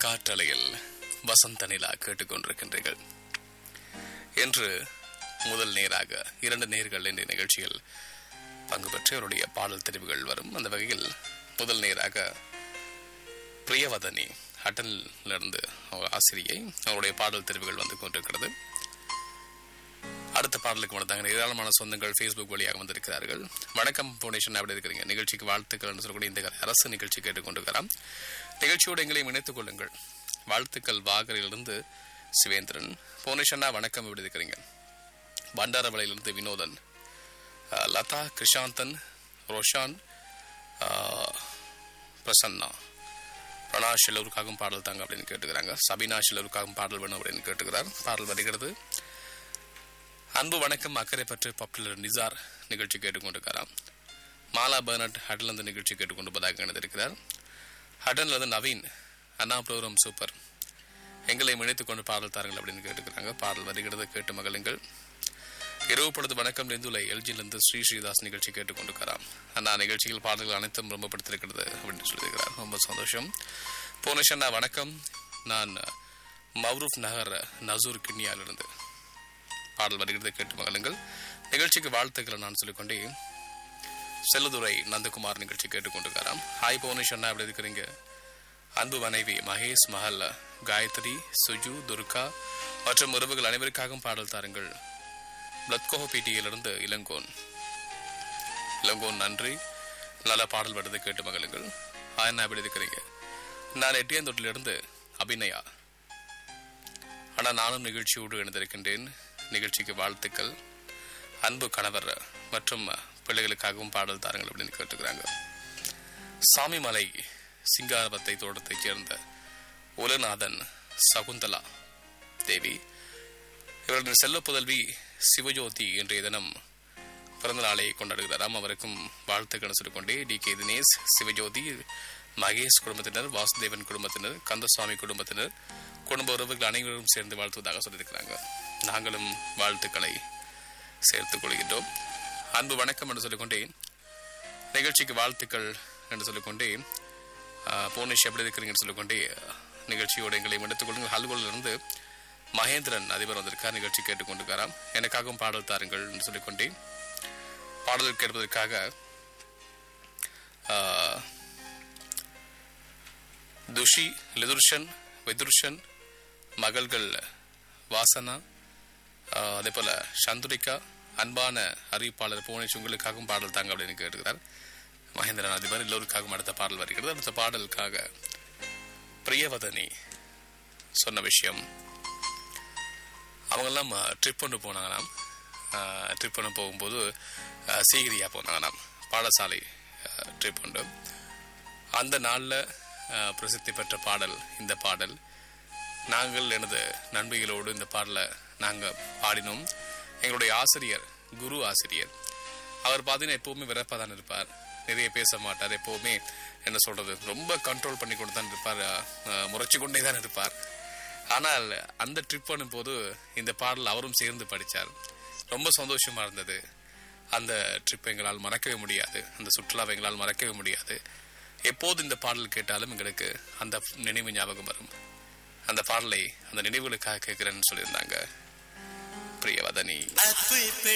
காற்றலையில் வசந்த நிலா கேட்டுக்கொண்டிருக்கின்றீர்கள் என்று முதல் நேராக இரண்டு நேர்கள் என்ற நிகழ்ச்சியில் பங்கு பெற்று அவருடைய பாடல் தெரிவுகள் வரும் அந்த வகையில் முதல் நேராக பிரியவதனி ஹட்டனிலிருந்து அவர் ஆசிரியை அவருடைய பாடல் தெரிவுகள் வந்து கொண்டிருக்கிறது அடுத்த பாடலுக்கு வந்தாங்க ஏராளமான சொந்தங்கள் ஃபேஸ்புக் வழியாக வந்திருக்கிறார்கள் வணக்கம் ஃபவுண்டேஷன் அப்படி இருக்கிறீங்க நிகழ்ச்சிக்கு வாழ்த்துக்கள் சொல்லக்கூடிய இந்த அரசு நிகழ்ச்சி கேட்டுக்கொண்டிருக்கிறார் நிகழ்ச்சியோடு எங்களையும் இணைத்துக் கொள்ளுங்கள் வாழ்த்துக்கள் வாகரிலிருந்து சிவேந்திரன் ஃபவுண்டேஷனா வணக்கம் எப்படி இருக்கிறீங்க பண்டாரவளையிலிருந்து வினோதன் அஹ், லதா கிருஷாந்தன் ரோஷான் அஹ், பிரசன்னா பிரணாஷ் எல்லோருக்காகவும் பாடல் தாங்க அப்படின்னு கேட்டுக்கிறாங்க சபினாஷ் எல்லோருக்காகவும் பாடல் வேணும் அப்படின்னு கேட்டுக்கிறார் பாடல் வருகிறது அன்பு வணக்கம் அக்கறை பற்றி பாப்புலர் நிசார் நிகழ்ச்சி கேட்டுக்கொண்டிருக்கிறார் மாலா பர்னட் ஹட்டன்லேருந்து நிகழ்ச்சி கேட்டுக்கொண்டிருப்பதாக இணைந்திருக்கிறார் ஹட்டன்லேருந்து நவீன் அண்ணா ப்ரோக்ராம் சூப்பர் எங்களை இணைத்துக் கொண்டு பாடல் தாருங்கள் அப்படின்னு கேட்டுக்கிறாங்க பாடல் வருகிறது கேட்டு மகளுங்கள் இரவு பொழுது வணக்கம் நெந்துலை எல்ஜியிலிருந்து ஸ்ரீ ஸ்ரீதாஸ் நிகழ்ச்சி கேட்டுக்கொண்டிருக்கிறார் அண்ணா நிகழ்ச்சிகள் பாடல்கள் அனைத்தும் ரொம்ப பிடித்திருக்கிறது அப்படின்னு சொல்லியிருக்கிறார் ரொம்ப சந்தோஷம் போனிஷண்ணா வணக்கம் நான் மவ்ரூப் நகர் நசூர் கிண்ணியாலிருந்து பாடல் வருகிறது கேட்டு மகளுங்கள் நிகழ்ச்சிக்கு வாழ்த்துக்களை நான் சொல்லிக்கொண்டே செல்லுதுரை நந்தகுமார் நிகழ்ச்சி கேட்டுக்கொண்டிருக்காராம் ஹாய் புவனேஷ் அண்ணா எப்படி இருக்கிறீங்க அன்பு மனைவி மகேஷ் மஹல் காயத்ரி சுஜு துர்கா மற்றும் உறவுகள் அனைவருக்காகவும் பாடல் தாருங்கள் பிளத்கோஹோ பிடியிலிருந்து இளங்கோன் இளங்கோன் நன்றி நல்ல பாடல் வருது கேட்டு மகளுங்கள் ஹாய் அண்ணா எப்படி இருக்கிறீங்க நான் எட்டியந்தொட்டிலிருந்து அபிநயா ஆனால் நானும் நிகழ்ச்சியோடு இணைந்திருக்கின்றேன் நிகழ்ச்சிக்கு வாழ்த்துக்கள் அன்பு கணவர் மற்றும் பிள்ளைகளுக்காகவும் பாடல் தாருங்கள் அப்படின்னு கேட்டுக்கிறாங்க சாமிமலை சிங்காரவத்தை தோட்டத்தைச் சேர்ந்த உலநாதன் சகுந்தலா தேவி இவருடைய செல்ல புதல்வி சிவஜோதி இன்றைய தினம் பிறந்த நாளை கொண்டாடுகிறாராம் அவருக்கும் வாழ்த்துக்கள் சொல்லிக்கொண்டே டி கே தினேஷ் சிவஜோதி மகேஷ் குடும்பத்தினர் வாசுதேவன் குடும்பத்தினர் கந்தசுவாமி குடும்பத்தினர் குடும்ப உறவுகள் அனைவரும் சேர்ந்து வாழ்த்துவதாக சொல்லியிருக்கிறாங்க நாங்களும் வாழ்த்துக்களை சேர்த்துக் கொள்கின்றோம் அன்பு வணக்கம் என்று சொல்லிக்கொண்டே நிகழ்ச்சிக்கு வாழ்த்துக்கள் என்று சொல்லிக்கொண்டே ஆஹ், பூர்ணிஷ் எப்படி இருக்கிறீங்கன்னு சொல்லிக்கொண்டே நிகழ்ச்சியோட எங்களை எடுத்துக் கொள்ளுங்கள் ஹல்கோலிலிருந்து மகேந்திரன் அதிபர் வந்திருக்கார் நிகழ்ச்சி கேட்டுக்கொண்டிருக்காராம் எனக்காகவும் பாடல் தாருங்கள் என்று சொல்லிக்கொண்டே பாடல் கேட்பதற்காக ஆஹ், துஷி லிதுர்ஷன் விதுர்ஷன் மகள்கள் வாசனா ஆஹ், அதே போல சந்துரிகா அன்பான அறிவிப்பாளர் புவனேஷ் உங்களுக்காகவும் பாடல் தாங்க அப்படின்னு கேட்டுக்கிறார் மகேந்திரன் அதிபர் எல்லோருக்காகவும் அடுத்த பாடல் வருகிறது அடுத்த பாடலுக்காக பிரியவதனி சொன்ன விஷயம் அவங்கெல்லாம் ட்ரிப் ஒன்று போனாங்களாம் ட்ரிப் ஒன்று போகும்போது அஹ், சீகிரியா போனாங்களாம் பாடசாலை ட்ரிப் ஒன்று அந்த நாளில் பிரசித்தி பெற்ற பாடல் இந்த பாடல் நாங்கள் எனது நண்பிகளோடு இந்த பாடலை நாங்கள் பாடினோம் எங்களுடைய ஆசிரியர் குரு ஆசிரியர் அவர் பார்த்தீங்கன்னா எப்பவுமே விரப்பாக தான் இருப்பார் நிறைய பேச மாட்டார் எப்பவுமே என்ன சொல்றது ரொம்ப கண்ட்ரோல் பண்ணி கொண்டு தான் இருப்பார் அஹ், முறைச்சு கொண்டே தான் இருப்பார் ஆனால் அந்த ட்ரிப் பண்ணும்போது இந்த பாடல் அவரும் சேர்ந்து படித்தார் ரொம்ப சந்தோஷமா இருந்தது அந்த ட்ரிப் எங்களால் மறக்கவே முடியாது அந்த சுற்றுலாவை எங்களால் மறக்கவே முடியாது எப்போது இந்த பாடல் கேட்டாலும் எங்களுக்கு அந்த நினைவு ஞாபகம் வரும் அந்த பாடலை அந்த நினைவுகளுக்காக கேட்கிறேன்னு சொல்லியிருந்தாங்க பிரியவதனி